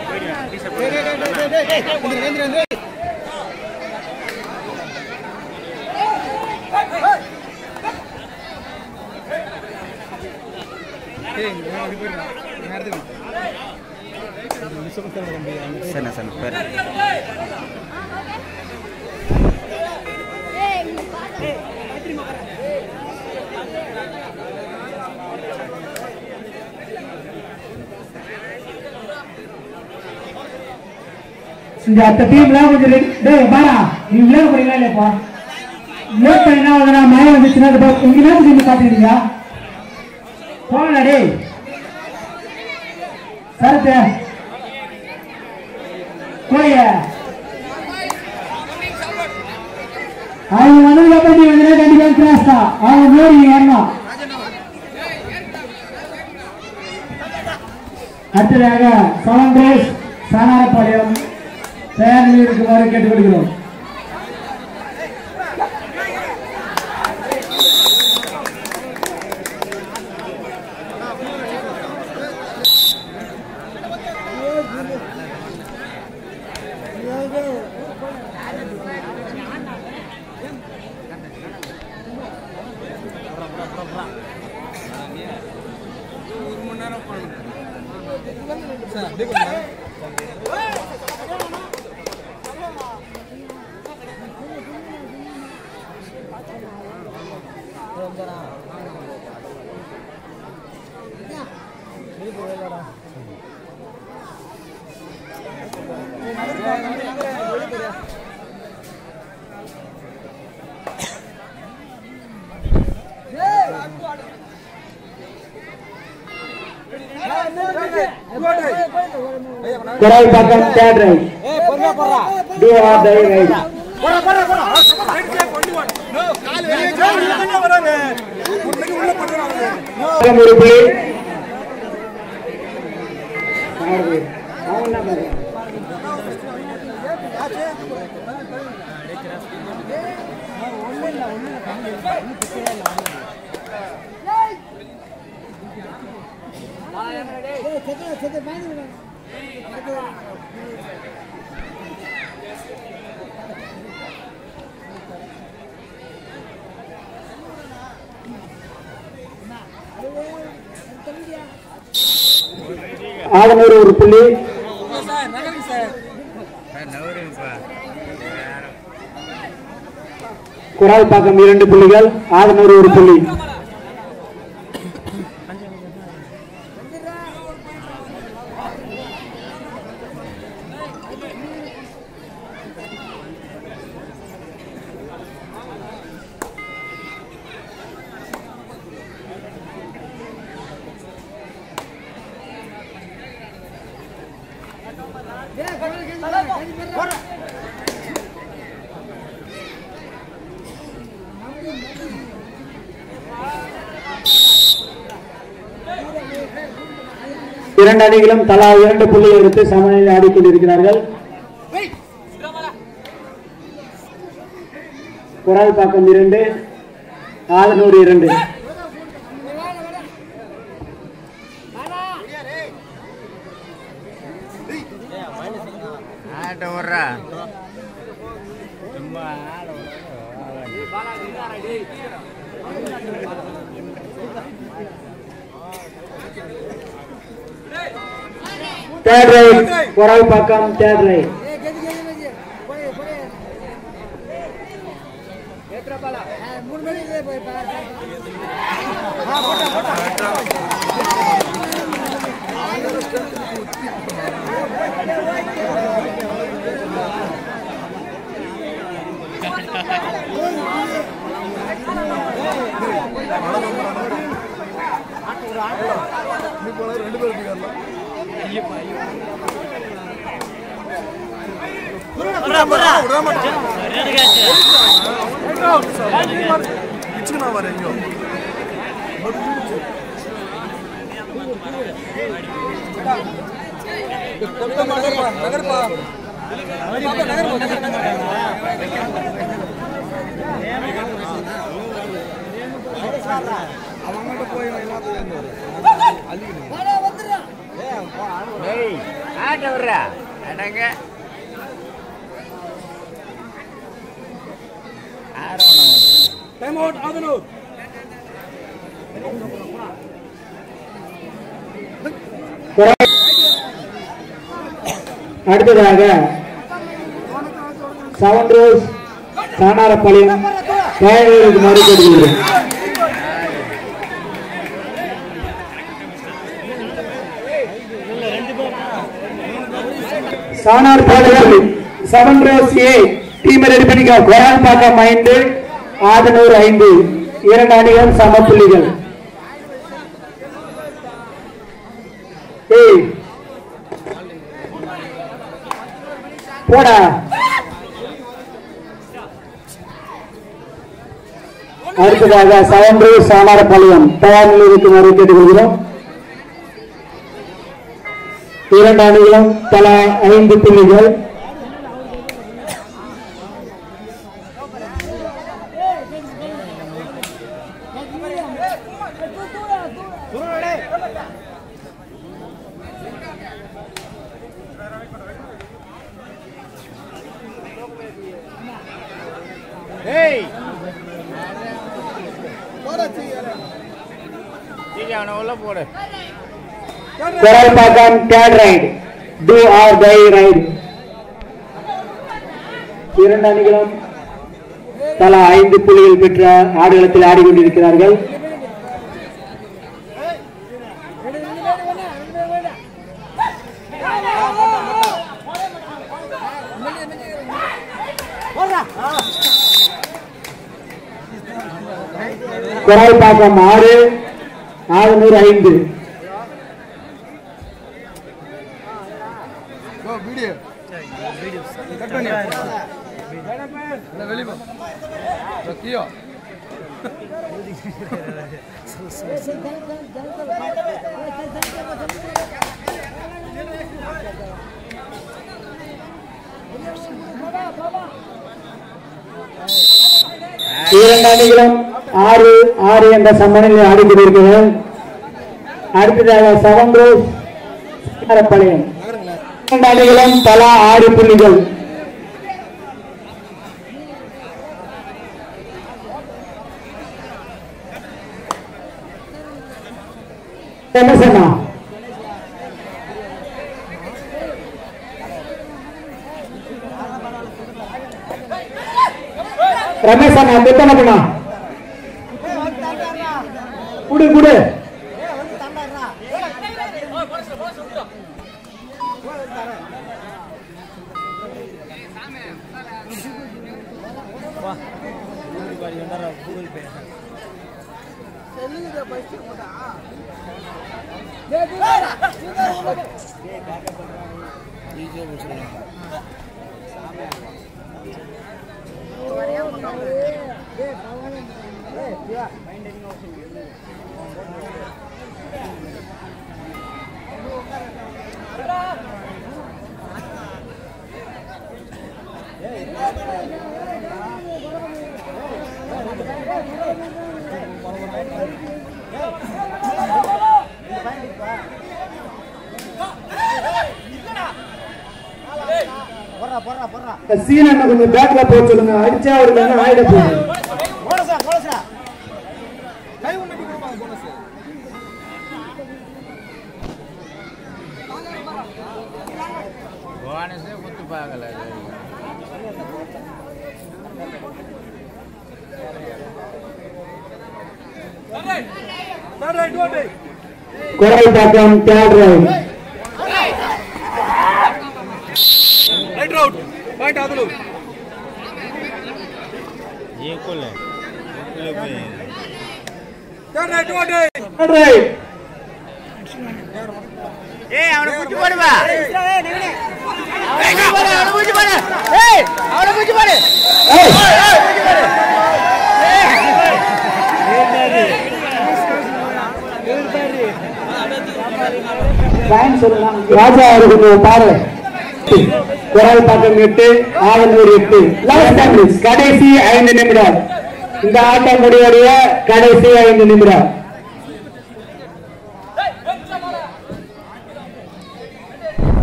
சரிண்ணா சரிண்ணா பேர் இந்த அடுத்த டீம்லாம் கொஞ்சம் ரெடி டேய் பாரா நீ விளையாட போறீங்களா இல்லையாப்பா லேட் பண்ணி என்ன ஆகுதுன்னா மழை வந்துச்சுன்னா அது பா- இங்க நேரத்துக்கு இருந்து பாத்துக்கிறீங்க போங்கடா டேய் சரத்து போய அவங்க வந்ததுக்கு அப்புறம் நீ வந்து கண்டிப்பா கிராஸ் தான் அவங்க மோடி நீ வரணும் அடுத்ததாக சவந்தேஷ் சானாரப்பாளையம் தயார் நிலையில் இருக்குமாறு கேட்டுக்கொள்கிறோம் Kuralpakkam third raid do or die raid ஒரு புள்ளி அவன் என்ன பண்றான்? ஆதனூர் ஒரு புள்ளி குரால் பாக்கம் இரண்டு புள்ளிகள் ஆதனூர் ஒரு புள்ளி இரண்டு அணிகளும் தலா இரண்டு புள்ளி எடுத்து சமநிலையில் ஆடிக்கொண்டிருக்கிறார்கள் குரால் பாக்கம் இரண்டு ஆதனூர் இரண்டு ஆட்ட விட்றா சும்மா ஆட third raid Kuralpakkam third raid மாட்ட விடுறா அடங்க டைம் அவுட் ஆதனூர் அடுத்ததாக செவன் ரோஸ் சானாரப்பாளையம் தேவைகளுக்கு மறுபடியும் சானார்பாளையம் செவன் ரோஸ் ஏ டீம் ரெடி பண்ணிக்கோ கொரான் பாக்கம் ஐந்து ஆதனூர் ஐந்து இரண்டு அணிகள் சம புள்ளிகள் ஏய் போடா அடுத்ததாக சவன்று சாமாரப்பாளையம் தயார் நிலையில் இருக்குமாறு கேட்டுக்கொள்கிறோம் இரண்டு அணிகளும் தலா ஐந்து புள்ளிகள் ஏய் சீக்கிரம் அவனை உள்ள போடு கொராய்பாக்கம் கேட் raid do or die raid இரண்டு அணிகளும் தலா ஐந்து புள்ளிகள் பெற்ற ஆடுகளத்தில் ஆடிக்கொண்டிருக்கிறார்கள் கொராய்பாக்கம் ஆறு ஆறுநூறு ஐந்து இரண்டு அணிகளும் ஆறு ஆறு என்ற சமநிலையில் ஆடிக்கொண்டிருக்கிறது அடுத்ததாக செவன் ரோஸ் பாளையம் இரண்டு அணிகளும் தலா ஆறு புள்ளிகள் என்ன சொன்னா ரமேஷ் அண்ணா எத்தனை பண்ணா குடு குடு சீன் அண்ணா கொஞ்சம் பேக்ல போக சொல்லுங்க அடிச்சா அவருக்கு என்ன ஆயிட போகுது போனஸே குத்து பார்க்கல தேர்ட் ரைட் ஓட்டு Koraipakkam third raid raid out point Athanur equal third raid ஓட்டு தேர்ட் ரைட் ஏய் அவனை குச்சி போடுவா அவனை குச்சி போடு ஏய் அவனை குச்சி போடு ராஜா அவருக்கு பாரு குரல் பக்கம் எட்டு ஆவலூர் எட்டு லாஸ்ட் கடைசி ஐந்து நிமிடம் இந்த ஆட்டம் முடிவடைய கடைசி ஐந்து நிமிடம்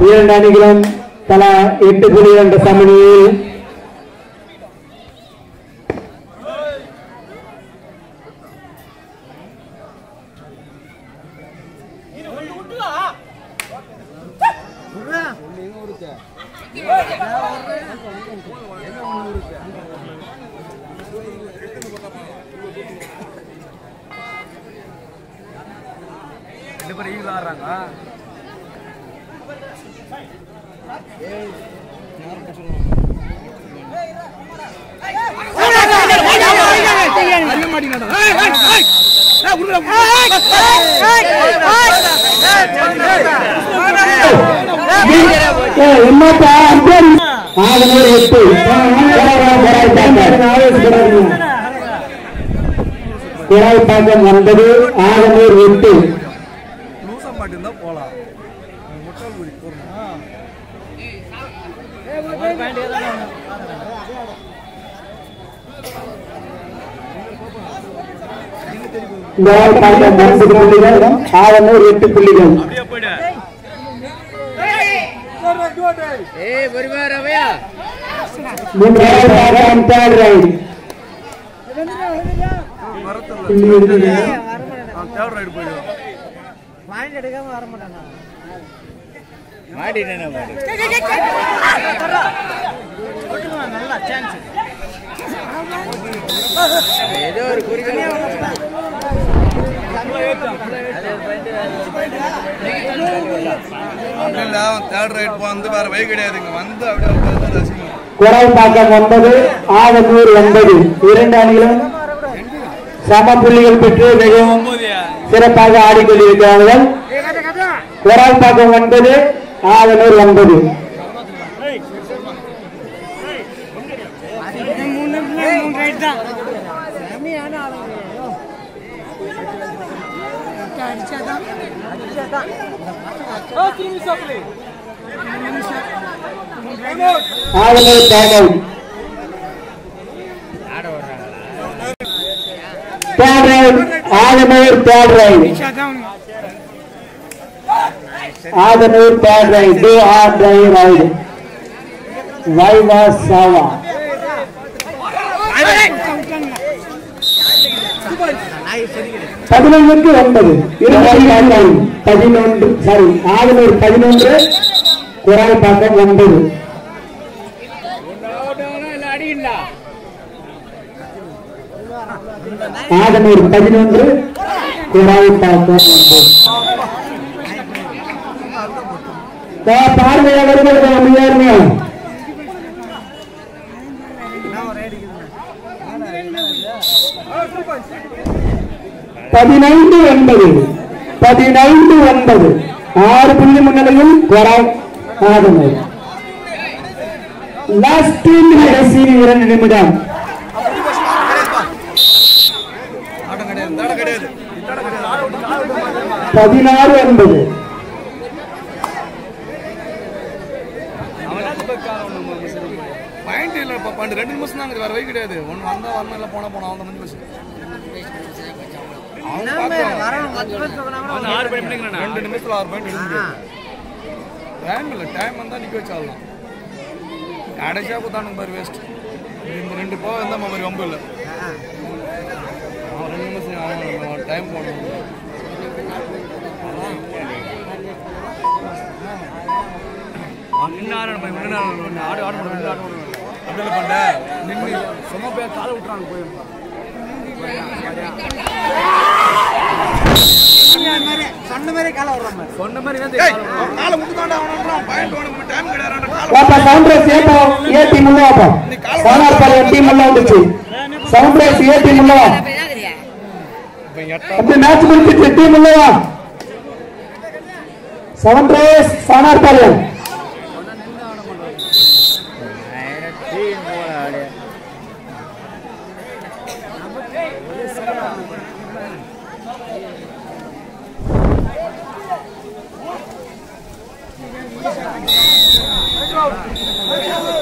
இரண்டு அணிகளும் தலா எட்டு புள்ளி என்ற சமணியில் ரெண்டு பேரும் ஈகிள் ஆடுறாங்க அறிய மாட்டீங்கடா ஏய் ஏய் ஏய் ஏய் உள்ள என்னப்பா அம்பேர் ஆகனூர் எட்டு குழாய்ப்பாக்கம் ஒன்பது ஆகனூர் எட்டு லூசா மாட்டிருந்தா போலாம் முட்டாள் குடி போறோம் குழாய்ப்பாக்கம் ஒன்பது புள்ளிகள் ஆகனூர் எட்டு புள்ளிகள் அப்படியே போயிடு ஏய் பொறுமையா ரவையா குழாய்ப்பாக்கம் தேர்ட் ரைட் மரத்தில் தேர்ட் ரைடு போயிடுவோம் மாட்டிட்டேன் பாரு ஏதோ ஒரு குறிக்கோள் அப்படி இல்லை அவன் தேர்ட் ரைட் வந்து வேற வை கிடையாதுங்க வந்து அப்படியே உட்கார்ந்து ரசிக்கணும் குழாய்ப்பாக்கம் ஒன்பது ஆகனூர் ஒன்பது இரண்டு அணிகளும் சம புள்ளிகள் பெற்று மிகவும் சிறப்பாக ஆடிக்கொண்டிருக்கிறார்கள் குரால்பாக்கம் ஒன்பது ஆகனூர் ஒன்பது ஆகனூர் பேக் அவுட் ஆட வர்றாங்களா third raid Aganur third raid Aganur third raid do or die raid வைவா சாவா பதினொன்றுக்கு ஒன்பது இருபத்தி பதினொன்று சாரி ஆகனூர் பதினொன்று குரால்பாக்கம் ஒன்பது இல்ல அடிக்கண்டா ஆகனூர் பதினொன்று குரால்பாக்கம் ஒன்பது பார்வையாளர்கள் அமையாருங்க பதினைந்து ஒன்பது பதினைந்து ஒன்பது ஆறு புள்ளி முன்னிலையில் குரால் ஆகனூர் லாஸ்ட் கடைசி இரண்டு நிமிடம் ஆட்டம் கிடையாது தடை கிடையாது தடை கிடையாது பதினாறு ஒன்பது பாயிண்ட் இல்லை இப்போ பன்னெண்டு ரெண்டு நிமிஷம் தான் வேற வை கிடையாது ஒன்று வந்தா வரணும் இல்லை போனா போனா அவன் முடிஞ்சு போச்சு அவன் பார்த்தான். ஆறு மணி பண்ணிக்கிறேன் ரெண்டு நிமிஷத்துல ஆறு பாயிண்ட் எடுக்க முடியாது டைம் இல்லை டைம் வந்தா நிக்க வச்சாடலாம் கடைசியா குத்தானுங்க பாரு வேஸ்ட் இந்த ரெண்டு போக இருந்தா மாதிரி வம்பு இல்லை அவன் ரெண்டு நிமிஷம் டைம் போடணும் நின்று ஆடு ஆடு ஆடு ஆடு அப்படி பண்ண நின்று சும்மா போய் காலை விட்டுறாங்க போய் சொன்ன மாதிரி காலை விட்டுதாண்டா அவன் பாயிண்ட் உனக்கு டைம் கிடையாது காலை வாப்பா சவுண்ட் ரைஸ் ஏப்பா ஏ டீம் உள்ள வாப்பா சோனார் பாளையம் டீம் உள்ள வந்துச்சு சவுண்ட் ரைஸ் ஏ டீம் உள்ள வா இப்போ எட்டா அப்படி மேட்ச் முடிச்சிட்டு டீம் உள்ள வா sound raise Sonarpalayam team போல ஆடு Right out.